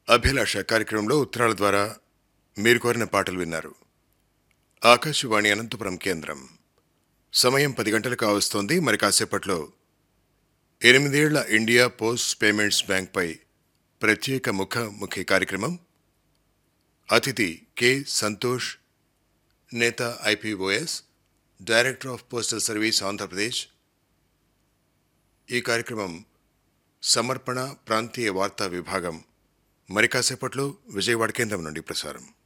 అభిలాష కార్యక్రమంలో ఉత్తరాల ద్వారా మీరు కోరిన పాటలు విన్నారు ఆకాశవాణి అనంతపురం కేంద్రం సమయం పది గంటలకు కావస్తోంది మరి కాసేపట్లో ఎనిమిదేళ్ల ఇండియా పోస్ట్ పేమెంట్స్ బ్యాంక్పై ప్రత్యేక ముఖాముఖి కార్యక్రమం అతిథి కె సంతోష్ నేత IPOS director of postal service Andhra Pradesh ఈ కార్యక్రమం సమర్పణ ప్రాంతీయ వార్తా విభాగం మరి కాసేపట్లో విజయవాడ కేంద్రం నుండి ప్రసారం